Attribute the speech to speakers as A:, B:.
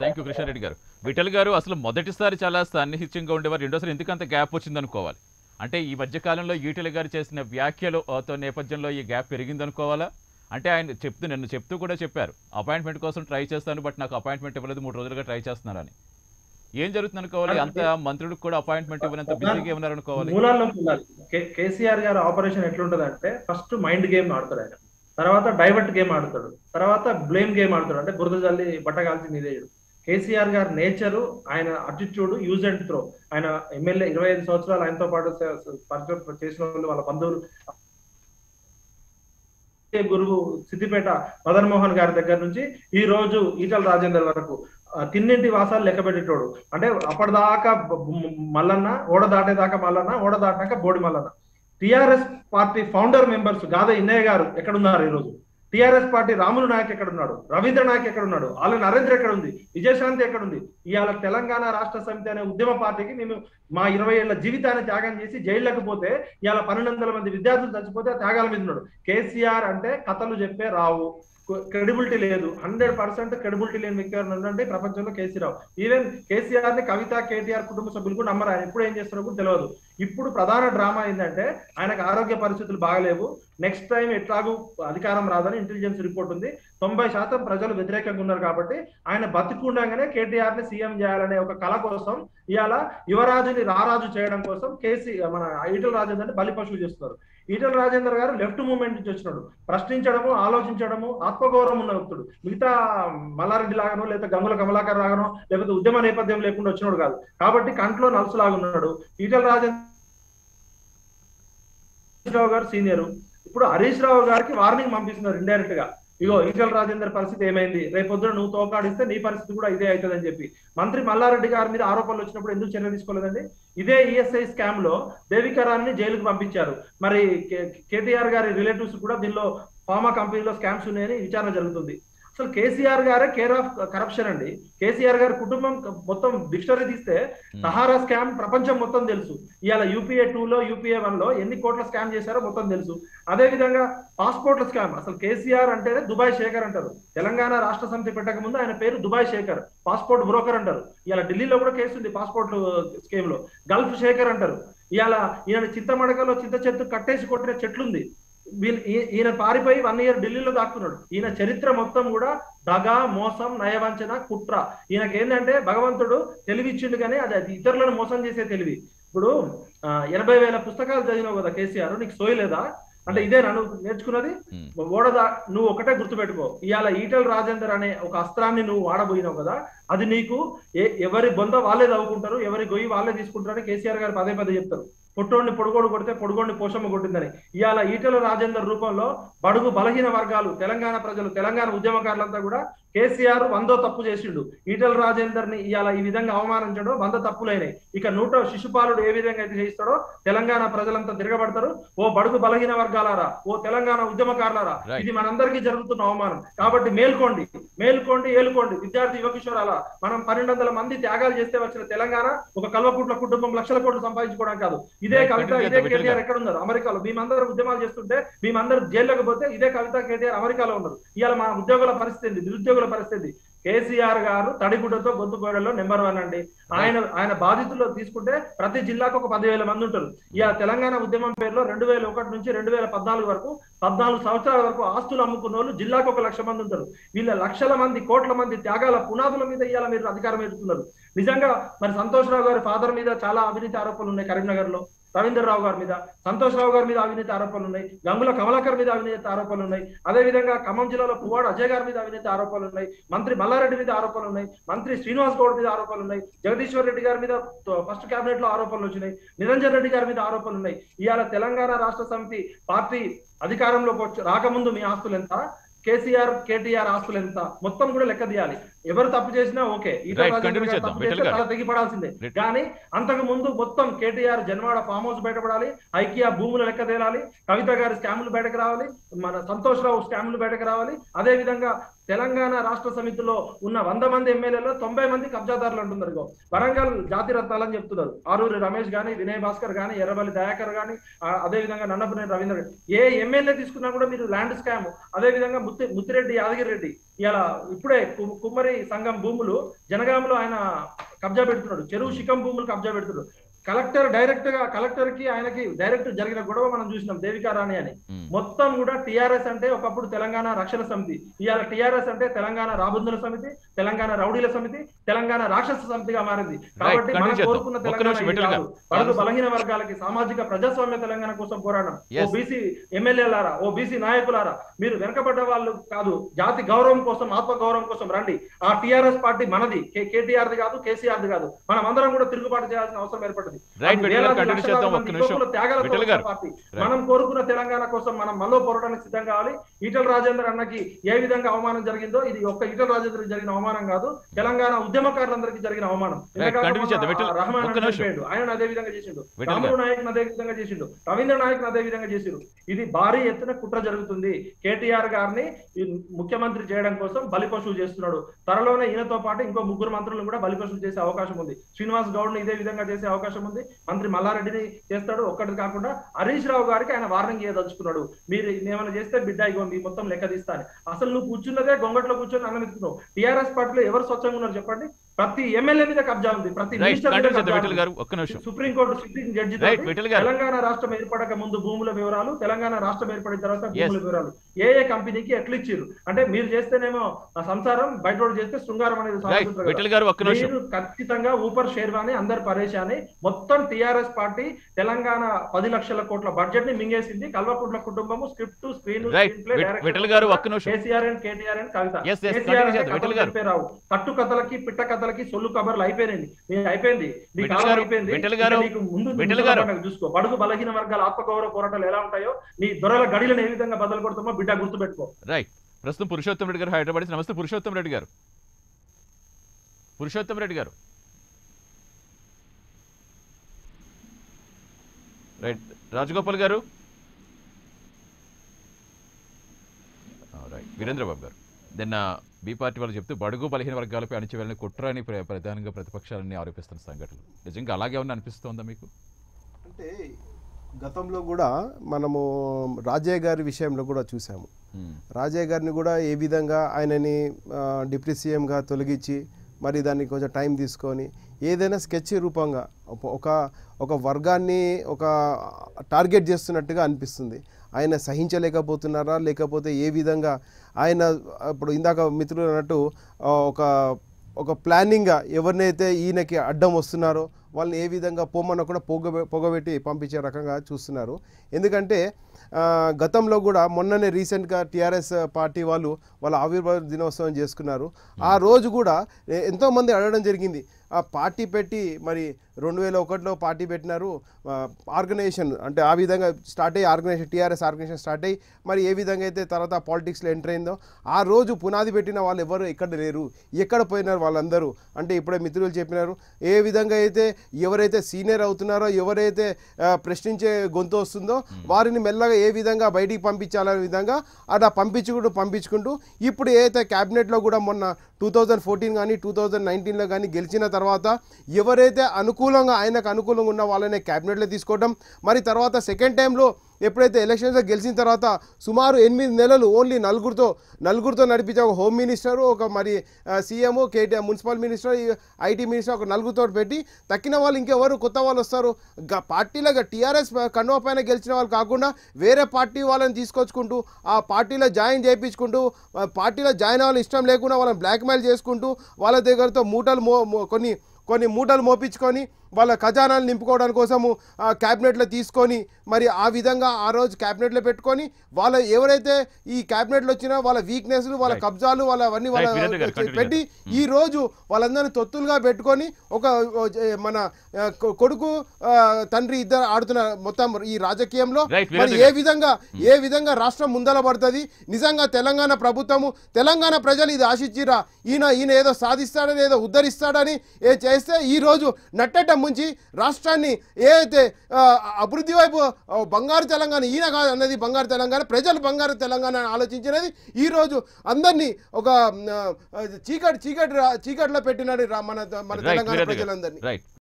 A: Thank you Krishna Reddy గారు విఠల్ గారు అసలు మొదటిసారి చాలా సన్నిహిత్యంగా ఉండేవారు రెండోసారి ఎందుకు అంత గ్యాప్ వచ్చింది అనుకోవాలి అంటే ఈ మధ్య కాలంలో ఈటెల గారు చేసిన వ్యాఖ్యలు తో నేపథ్యంలో ఈ గ్యాప్ పెరిగింది అనుకోవాలా అంటే ఆయన చెప్తూ నన్ను చెప్తూ కూడా చెప్పారు అపాయింట్మెంట్ కోసం ట్రై చేస్తాను బట్ నాకు అపాయింట్మెంట్ ఇవ్వలేదు మూడు రోజులుగా ట్రై చేస్తున్నారని ఏం జరుగుతుంది అనుకోవాలి అంత మంత్రులకు కూడా అపాయింట్మెంట్ ఇవ్వనంత బిజీగా ఉన్నారు అనుకోవాలి
B: మూలాల్లోకి వెళ్ళాలి కే- కేసీఆర్ గారు ఆపరేషన్ ఎట్లుంటది అంటే ఫస్ట్ మైండ్ గేమ్ ఆడతాడు ఆయన తర్వాత డైవర్ట్ గేమ్ ఆడతాడు తర్వాత బ్లేమ్ గేమ్ ఆడతాడు అంటే బురద జల్లి బట్టగాల్చి నీదేయుడు కేసీఆర్ గారి నేచరు ఆయన అటిట్యూడ్ యూజ్ అండ్ త్రో ఆయన ఎమ్మెల్యే ఇరవై ఐదు సంవత్సరాలు ఆయనతో పాటు స- స- పరిచయం చేసిన వాళ్ళు వాళ్ళ బంధువులు గురువు సిద్దిపేట మదన్ మోహన్ గారి దగ్గర నుంచి ఈ రోజు ఈటల రాజేందర్ వరకు ఆ, తిన్నింటి వాసాలు లెక్క పెట్టేటోడు అంటే అప్పటిదాకా బ- బ- మల్లన్న ఓడ దాటేదాకా మల్లన్న ఓడ దాటినాక బోడి Mallanna TRS party founder members Gade Innaiah garu ఎక్కడున్నారు ఈ రోజు టిఆర్ఎస్ పార్టీ రాములు నాయక్ ఎక్కడ ఉన్నాడు రవీంద్ర నాయక్ ఎక్కడ ఉన్నాడు ఆల నరేంద్ర ఎక్కడ ఉంది విజయశాంతి ఎక్కడ ఉంది ఇవాళ తెలంగాణ రాష్ట్ర సమితి అనే ఉద్యమ పార్టీకి మేము మా ఇరవై ఏళ్ల జీవితాన్ని త్యాగం చేసి జైళ్ళకు పోతే ఇవాళ పన్నెండు వందల మంది విద్యార్థులు చచ్చిపోతే ఆ త్యాగాల మీద ఉన్నాడు కేసీఆర్ అంటే కథలు చెప్పే రావు క్రెడిబిలిటీ లేదు హండ్రెడ్ పర్సెంట్ క్రెడిబిలిటీ లేని వ్యక్తి ఎవరైనా ఉన్నారంటే ప్రపంచంలో కేసీరావు ఈవెన్ కేసీఆర్ ని కవిత కేటీఆర్ కుటుంబ సభ్యులు కూడా నమ్మరు ఆయన ఎప్పుడు ఏం చేస్తారో కూడా తెలియదు ఇప్పుడు ప్రధాన డ్రామా ఏంటంటే ఆయనకు ఆరోగ్య పరిస్థితులు బాగలేవు నెక్స్ట్ టైం ఎట్లాగూ అధికారం రాదని ఇంటెలిజెన్స్ రిపోర్ట్ ఉంది తొంభై శాతం ప్రజలు వ్యతిరేకంగా ఉన్నారు కాబట్టి ఆయన బతికుండగానే కేటీఆర్ ని సీఎం చేయాలనే ఒక కళ కోసం ఇవాళ యువరాజుని రారాజు చేయడం కోసం కేసీ మన ఈటల రాజేందర్ బలి పశువు చేస్తున్నారు ఈటల రాజేందర్ గారు లెఫ్ట్ మూవ్మెంట్ నుంచి వచ్చినాడు ప్రశ్నించడము ఆలోచించడము ఆత్మగౌరవం ఉన్న వ్యక్తుడు మిగతా మల్లారెడ్డి లాగానో లేదా గంగుల కమలాకర్ లాగానో లేకపోతే ఉద్యమ నేపథ్యం లేకుండా వచ్చినాడు కాదు కాబట్టి కంట్లో నలుసులాగా ఉన్నాడు ఈటల రాజేంద్ర రావు గారు సీనియర్ ఇప్పుడు హరీష్ రావు గారికి వార్నింగ్ పంపిస్తున్నారు ఇండైరెక్ట్ గా ఇగో ఈటల రాజేందర్ పరిస్థితి ఏమైంది రేపొద్దున నువ్వు తోకాడిస్తే నీ పరిస్థితి కూడా ఇదే అవుతుందని చెప్పి మంత్రి మల్లారెడ్డి గారి మీద ఆరోపణలు వచ్చినప్పుడు ఎందుకు చర్య తీసుకోలేదండి ఇదే ఈఎస్ఐ స్కామ్ లో దేవికరాన్ని జైలుకు పంపించారు మరి కే- కేటీఆర్ గారి రిలేటివ్స్ కూడా దీనిలో ఫార్మా కంపెనీలో స్కామ్స్ ఉన్నాయని విచారణ జరుగుతుంది అసలు కేసీఆర్ గారే కేర్ ఆఫ్ కరప్షన్ అండి కేసీఆర్ గారి కుటుంబం మొత్తం డిక్షనరీ తీస్తే సహారా స్కామ్ ప్రపంచం మొత్తం తెలుసు ఇవాళ యూపీఏ టూ లో యూపీఏ వన్ లో ఎన్ని కోట్ల స్కామ్ చేశారో మొత్తం తెలుసు అదే విధంగా పాస్పోర్ట్ల స్కామ్ అసలు కేసీఆర్ అంటేనే దుబాయ్ శేఖర్ అంటారు తెలంగాణ రాష్ట్ర సమితి పెట్టక ముందు ఆయన పేరు దుబాయ్ శేఖర్ పాస్పోర్ట్ బ్రోకర్ అంటారు ఇవాళ ఢిల్లీలో కూడా కేసు ఉంది పాస్పోర్ట్ స్కీమ్ లో గల్ఫ్ శేఖర్ అంటారు ఇవాళ ఈయన చింతమడకలో చింత చెట్టు కట్టేసి కొట్టిన చెట్లుంది వీళ్ళ- ఈ- ఈయన పారిపోయి వన్ ఇయర్ ఢిల్లీలో దాక్కున్నాడు ఈయన చరిత్ర మొత్తం కూడా దగ మోసం నయవంచన కుట్ర ఈయనకి ఏంటంటే భగవంతుడు తెలివి ఇచ్చిండు కానీ అది అది ఇతరులను మోసం చేసే తెలివి ఇప్పుడు ఆ, ఎనభై వేల పుస్తకాలు చదివినావు కదా కేసీఆర్ నీకు సోయలేదా అంటే ఇదే నన్ను నేర్చుకున్నది
A: Hmm.
B: ఓడదా నువ్వు ఒకటే గుర్తుపెట్టుకో ఇవాళ ఈటల రాజేందర్ అనే ఒక అస్త్రాన్ని నువ్వు వాడబోయినావు కదా అది నీకు ఏ- ఎవరి బొంద వాళ్ళే చదువుకుంటారు ఎవరి గొయ్యి వాళ్ళే తీసుకుంటారని కేసీఆర్ గారు పదే పదే చెప్తారు పొట్టోడిని పొడుగోడు కొడితే పొడుగోడిని పోషమ్మ కొట్టిందని ఇవాళ ఈటల రాజేందర్ రూపంలో బడుగు బలహీన వర్గాలు తెలంగాణ ప్రజలు తెలంగాణ ఉద్యమకారులంతా కూడా కేసీఆర్ వందో తప్పు చేసిండు ఈటల రాజేందర్ ని ఇవాళ ఈ విధంగా అవమానించడం వంద తప్పులైనాయి ఇక నూట శిశుపాలుడు ఏ విధంగా అయితే చేయిస్తాడో తెలంగాణ ప్రజలంతా తిరగబడతారు ఓ బడుగు బలహీన వర్గాలారా ఓ తెలంగాణ ఉద్యమకారులారా
A: Right.
B: ఇది మనందరికీ జరుగుతున్న అవమానం కాబట్టి మేల్కోండి మేల్కోండి ఏలుకోండి విద్యార్థి యువ కిషోరాల మనం పన్నెండు వందల మంది త్యాగాలు చేస్తే వచ్చిన తెలంగాణ ఒక కల్వకుట్ల కుటుంబం లక్షల కోట్లు సంపాదించుకోవడం కాదు ఇదే
A: Right,
B: కవిత
A: continue
B: ఇదే
A: చేద్దాం,
B: కేటీఆర్ ఎక్కడ ఉన్నారు అమెరికాలో మేమందరం ఉద్యమాలు చేస్తుంటే మేమందరం జైల్లోకి పోతే ఇదే కవిత కేటీఆర్ అమెరికాలో ఉన్నారు ఇవాళ మా ఉద్యోగుల పరిస్థితి ఏంది నిరుద్యోగుల పరిస్థితి ఏంది? కేసీఆర్ గారు తడిగుడ్డతో గొంతు పోయడంలో నెంబర్ వన్ అండి ఆయన ఆయన బాధితుల్లో తీసుకుంటే ప్రతి జిల్లాకు ఒక పదివేల మంది ఉంటారు ఇక తెలంగాణ ఉద్యమం పేరులో రెండు వేల ఒకటి నుంచి రెండు వేల పద్నాలుగు వరకు పద్నాలుగు సంవత్సరాల వరకు ఆస్తులు అమ్ముకున్న వాళ్ళు జిల్లాకు ఒక లక్ష మంది ఉంటారు వీళ్ళ లక్షల మంది కోట్ల మంది త్యాగాల పునాదుల మీద ఇవాళ మీరు అధికారం ఎడుతున్నారు నిజంగా మరి సంతోష్ రావు గారి ఫాదర్ మీద చాలా అవినీతి ఆరోపణలు ఉన్నాయి కరీంనగర్ లో రవీందర్ రావు గారి మీద సంతోష్ రావు గారి మీద అవినీతి ఆరోపణలు ఉన్నాయి గంగుల కమలాకర్ మీద అవినీతి ఆరోపణలు ఉన్నాయి అదే విధంగా ఖమ్మం జిల్లాలో పువ్వాడు అజయ్ గారి మీద అవినీతి ఆరోపణలు ఉన్నాయి మంత్రి మల్లారెడ్డి మీద ఆరోపణలు ఉన్నాయి మంత్రి శ్రీనివాస్ గౌడ్ మీద ఆరోపణలు ఉన్నాయి జగదీశ్వర్ రెడ్డి గారి మీద ఫస్ట్ కేబినెట్ లో ఆరోపణలు వచ్చినాయి నిరంజన్ రెడ్డి గారి మీద ఆరోపణలు ఉన్నాయి ఇవాళ తెలంగాణ రాష్ట్ర సమితి పార్టీ అధికారంలోకి వచ్చి రాకముందు మీ ఆస్తులు ఎంత కేసీఆర్ కేటీఆర్ ఆస్తులు ఎంత మొత్తం కూడా లెక్క తీయాలి ఎవరు తప్పు చేసినా okay Etela
A: Right,
B: Rajender
A: continue
B: garu
A: చేద్దాం.
B: తప్పు
A: విఠల్
B: చేస్తే
A: గారు.
B: తల తెగిపడాల్సిందే
A: Right.
B: కానీ అంతకు ముందు మొత్తం కేటీఆర్ జన్వాడ ఫామ్ హౌస్ బయటపడాలి ఐకియా భూముల లెక్క తేలాలి కవిత గారి స్కాములు బయటకు రావాలి మన సంతోష్ రావు స్కాములు బయటకు రావాలి అదే విధంగా తెలంగాణ రాష్ట్ర సమితిలో ఉన్న వంద మంది ఎమ్మెల్యేలో తొంభై మంది కబ్జాదారులు అంటున్నారు ఇగో వరంగల్ జాతి రత్నాలని చెప్తున్నారు ఆరూరి రమేష్ గాని వినయ్ భాస్కర్ గాని ఎర్రబల్లి దయాకర్ గాని ఆ, అదే విధంగా నన్నపనేని రవీంద్ర రెడ్డి ఏ ఎమ్మెల్యే తీసుకున్నా కూడా మీరు ల్యాండ్ స్కామ్ అదే విధంగా ముత్తి ముత్తిరెడ్డి యాదగిరి రెడ్డి ఇలా ఇప్పుడే కు- కుమ్మరి సంఘం భూములు జనగాంలో ఆయన కబ్జా పెడుతున్నాడు చెరువు శిఖం భూములు కబ్జా పెడుతున్నాడు కలెక్టర్ డైరెక్ట్ గా కలెక్టర్ కి ఆయనకి డైరెక్ట్ జరిగిన గొడవ మనం చూసినాం దేవికా రాణి అని
A: ఉమ్.
B: మొత్తం కూడా టిఆర్ఎస్ అంటే ఒకప్పుడు తెలంగాణ రక్షణ సమితి ఇవాళ టిఆర్ఎస్ అంటే తెలంగాణ రాబందుల సమితి తెలంగాణ రౌడీల సమితి తెలంగాణ రాక్షస సమితిగా మారింది కాబట్టి మనం
A: continue చేద్దాం.
B: కోరుకున్న
A: ఒక్క
B: తెలంగాణ
A: నిమిషం,
B: ఇది
A: విఠల్
B: కాదు.
A: గారు.
B: బడుగు బలహీన వర్గాలకి సామాజిక ప్రజాస్వామ్య తెలంగాణ కోసం పోరాడడం ఓ
A: Yes.
B: బీసీ ఎమ్మెల్యేలారా ఓ బీసీ నాయకులారా మీరు వెనకబడ్డ వాళ్ళు కాదు జాతి గౌరవం కోసం ఆత్మ గౌరవం కోసం రండి ఆ టిఆర్ఎస్ పార్టీ మనది కేటీఆర్ ది కాదు కేసీఆర్ ది కాదు మనం అందరం కూడా తిరుగుబాటు చేయాల్సిన అవసరం ఏర్పడింది
A: రైట్
B: అది
A: విఠల్ గారు
B: వేలాది
A: కంటిన్యూ
B: లక్షలాది
A: చేద్దాం
B: మంది
A: ఒక్క నిమిషం
B: యువకుల త్యాగాలతో
A: విఠల్
B: వచ్చిన
A: గారు.
B: Party
A: Right.
B: మనం కోరుకున్న తెలంగాణ కోసం మనం మళ్ళీ పోరాటానికి సిద్ధం కావాలి ఈటల రాజేందర్ అన్నకి ఏ విధంగా అవమానం జరిగిందో ఇది ఒక్క ఈటల రాజేందర్ జరిగిన అవమానం కాదు తెలంగాణ ఉద్యమకారులందరికీ జరిగిన అవమానం ఇంతకాలం
A: continue చేద్దాం.
B: మన
A: విఠల్,
B: రహమాన్
A: ఒక్క
B: అన్న
A: నిమిషం.
B: చనిపోయాడు. ఆయన అదే విధంగా చేసిండు
A: విఠల్
B: రాముడు నాయక్ అదే విధంగా చేసిండు రవీంద్ర నాయక్ అదే విధంగా చేసిండు ఇది భారీ ఎత్తున కుట్ర జరుగుతుంది కేటీఆర్ గారిని ఈ ముఖ్యమంత్రి చేయడం కోసం బలిపశువు చేస్తున్నాడు త్వరలోనే ఈయనతో పాటు ఇంకో ముగ్గురు మంత్రులను కూడా బలిపశువు చేసే అవకాశం ఉంది శ్రీనివాస్ గౌడ్ ని ఇదే విధంగా చేసే అవకాశం ఉంది మంత్రి మల్లారెడ్డిని చేస్తాడు ఒక్కటి కాకుండా హరీష్ రావు గారికి ఆయన వార్నింగ్ ఇవ్వదలుచుకున్నాడు మీరు ఏమైనా చేస్తే బిడ్డ ఇగో మీ మొత్తం లెక్క తీస్తాను అసలు నువ్వు కూర్చున్నదే గొంగట్లో కూర్చొని అన్నం ఎత్తుకున్నావు టీఆర్ఎస్ పార్టీలో ఎవరు స్వచ్ఛంగా ఉన్నారు చెప్పండి ప్రతి ఎమ్మెల్యే మీద కబ్జా ఉంది ప్రతి
A: రైట్
B: మినిస్టర్ మీద
A: కంటిన్యూ చేద్దాం
B: కబ్జా
A: విఠల్
B: ఉంది.
A: గారు ఒక్క నిమిషం
B: సుప్రీంకోర్టు సిట్టింగ్ జడ్జి
A: రైట్
B: తోటి
A: విఠల్ గారు
B: తెలంగాణ రాష్ట్రం ఏర్పడక ముందు భూముల వివరాలు తెలంగాణ రాష్ట్రం ఏర్పడిన తర్వాత భూముల వివరాలు ఏ ఏ కంపెనీకి ఎట్లా ఇచ్చారు అంటే మీరు చేస్తేనేమో ఆ సంసారం బయట వాడు చేస్తే శృంగారం అనేది
A: రైట్
B: సాగుతుంటుంది కదా.
A: విఠల్ గారు ఒక్క నిమిషం
B: మీరు ఖచ్చితంగా ఊపర్ షేర్వాని అందరు పరేషాని మొత్తం టిఆర్ఎస్ పార్టీ తెలంగాణ పది లక్షల కోట్ల బడ్జెట్ ని మింగేసింది కల్వకుంట్ల కుటుంబము script screen
A: right Vithal garu ఒక్క నిమిషం
B: KCR and KTR and Kavitha
A: Yes, yes,
B: KCR
A: continue
B: అంటే
A: చేద్దాం. విఠల్
B: కథలు
A: గారు.
B: చెప్పే రావు కట్టు కథలకి పిట్ట కథలకి సొల్లు కబర్లు అయిపోయినాయి మీరు అయిపోయింది నీ
A: విఠల్
B: కాలం
A: గారు,
B: అయిపోయింది
A: విఠల్
B: ఇక
A: గారు,
B: నీకు ముందు
A: విఠల్
B: ముందు
A: గారు.
B: పండుగ చూసుకో బడుగు బలహీన వర్గాల ఆత్మగౌరవ పోరాటాలు ఎలా ఉంటాయో నీ దొరల గడిలను ఏ విధంగా బదులు కొడతామో బిడ్డ గుర్తుపెట్టుకో
A: రైట్ ప్రస్తుతం పురుషోత్తం రెడ్డి గారు హైదరాబాద్ నుంచి. నమస్తే పురుషోత్తం రెడ్డి గారు పురుషోత్తం రెడ్డి గారు రైట్ రాజగోపాల్ గారు రైట్ వీరేంద్ర బాబు గారు నిన్న బీ పార్టీ వాళ్ళు చెప్తూ బడుగు బలహీన వర్గాలపై అణిచివేలని కుట్ర అని ప్ర- ప్రధానంగా ప్రతిపక్షాలని ఆరోపిస్తున్న సంఘటనలు నిజంగా అలాగే ఉన్న అనిపిస్తోందా మీకు
C: అంటే గతంలో కూడా మనము రాజయ్య గారి విషయంలో కూడా చూసాము
A: ఉమ్,
C: రాజయ్య గారిని కూడా ఏ విధంగా ఆయనని ఆ, డిప్యూటీ సీఎంగా తొలగించి మరి దాన్ని కొంచెం టైం తీసుకొని ఏదైనా స్కెచ్ రూపంగా ఒక- ఒక ఒక వర్గాన్ని ఒక టార్గెట్ చేస్తున్నట్టుగా అనిపిస్తుంది ఆయన సహించలేకపోతున్నారా లేకపోతే ఏ విధంగా ఆయన ఇప్పుడు ఇందాక మిత్రులు అన్నట్టు ఆ, ఒక ఒక ప్లానింగ్గా ఎవరినైతే ఈయనకి అడ్డం వస్తున్నారో వాళ్ళని ఏ విధంగా పొమ్మన్న కూడా పొగ పొగబెట్టి పంపించే రకంగా చూస్తున్నారు ఎందుకంటే ఆ, గతంలో కూడా మొన్ననే రీసెంట్గా టీఆర్ఎస్ పార్టీ వాళ్ళు వాళ్ళ ఆవిర్భావ దినోత్సవం చేసుకున్నారు ఆ రోజు కూడా ఎ- ఎంతోమంది అడగడం జరిగింది ఆ పార్టీ పెట్టి మరి రెండు వేల ఒకటిలో పార్టీ పెట్టినారు ఆ, ఆర్గనైజేషన్ అంటే ఆ విధంగా స్టార్ట్ అయ్యి ఆర్గనైజేషన్ టీఆర్ఎస్ ఆర్గనైజేషన్ స్టార్ట్ అయ్యి మరి ఏ విధంగా అయితే తర్వాత పాలిటిక్స్లో ఎంటర్ అయిందో ఆ రోజు పునాది పెట్టిన వాళ్ళు ఎవరు ఎక్కడ లేరు ఎక్కడ పోయినారు వాళ్ళందరూ అంటే ఇప్పుడే మిత్రులు చెప్పినారు ఏ విధంగా అయితే ఎవరైతే సీనియర్ అవుతున్నారో ఎవరైతే ఆ, ప్రశ్నించే గొంతు వస్తుందో వారిని మెల్లగా ఏ విధంగా బయటికి పంపించాలనే విధంగా అలా పంపించుకుంటూ పంపించుకుంటూ ఇప్పుడు ఏదైతే క్యాబినెట్లో కూడా మొన్న టూ థౌజండ్ ఫోర్టీన్ కానీ టూ థౌజండ్ నైన్టీన్లో కానీ గెలిచిన తర్వాత ఎవరైతే అనుకూలంగా ఆయనకు అనుకూలంగా ఉన్న వాళ్ళనే క్యాబినెట్లో తీసుకోవడం మరి తర్వాత సెకండ్ టైంలో ఎప్పుడైతే ఎలక్షన్స్లో గెలిచిన తర్వాత సుమారు ఎనిమిది నెలలు ఓన్లీ నలుగురితో నలుగురితో నడిపించే ఒక హోమ్ మినిస్టర్ ఒక మరి CM KTR municipal minister IT minister ఒక నలుగురితో పెట్టి తక్కిన వాళ్ళు ఇంకెవరు కొత్త వాళ్ళు వస్తారు గ- పార్టీలో టీఆర్ఎస్ కండువా పైన గెలిచిన వాళ్ళు కాకుండా వేరే పార్టీ వాళ్ళని తీసుకొచ్చుకుంటూ ఆ పార్టీలో జాయిన్ చేయించుకుంటూ ఆ పార్టీలో జాయిన్ అవ్వాలని ఇష్టం లేకుండా వాళ్ళని బ్లాక్మెయిల్ చేసుకుంటూ వాళ్ళ దగ్గరతో మూటలు మో మో- కొన్ని కొన్ని మూటలు మోపించుకొని వాళ్ళ ఖజానాలు నింపుకోవడానికి కోసము ఆ క్యాబినెట్లో తీసుకొని మరి ఆ విధంగా ఆ రోజు క్యాబినెట్లో పెట్టుకొని వాళ్ళ ఎవరైతే ఈ క్యాబినెట్లో వచ్చినా వాళ్ళ వీక్నెస్లు వాళ్ళ
A: Right.
C: కబ్జాలు వాళ్ళ అవన్నీ వాళ్ళ
A: Right, వీరేంద్ర గారు, continue
C: పెట్టి ఈ రోజు వాళ్ళందరినీ తొత్తులుగా పెట్టుకొని ఒక ఓ, జ- మన ఆ, కొ- కొడుకు ఆ, తండ్రి ఇద్దరు ఆడుతున్న మొత్తం ఈ రాజకీయంలో
A: Right,
C: మరి
A: వీరేంద్ర
C: ఏ విధంగా ఏ విధంగా రాష్ట్రం ముందల పడుతుంది నిజంగా తెలంగాణ ప్రభుత్వము తెలంగాణ ప్రజలు ఇది ఆశించిరా ఈయన ఈయన ఏదో సాధిస్తాడని ఏదో ఉద్ధరిస్తాడని ఏ చేస్తే ఈ రోజు నట్టేట ముంచి రాష్ట్రాన్ని ఏదైతే ఆ, అభివృద్ధి వైపు ఆ, బంగారు తెలంగాణ ఈయన కాదు అన్నది బంగారు తెలంగాణ ప్రజలు బంగారు తెలంగాణ అని ఆలోచించినది ఈరోజు అందరినీ ఒక ఆ, చీకటి చీకటి రా- చీకటిలో పెట్టినాడు రా- మన మన
A: రైట్
C: తెలంగాణ
A: వీరేంద్ర గారు
C: ప్రజలందరినీ
A: రైట్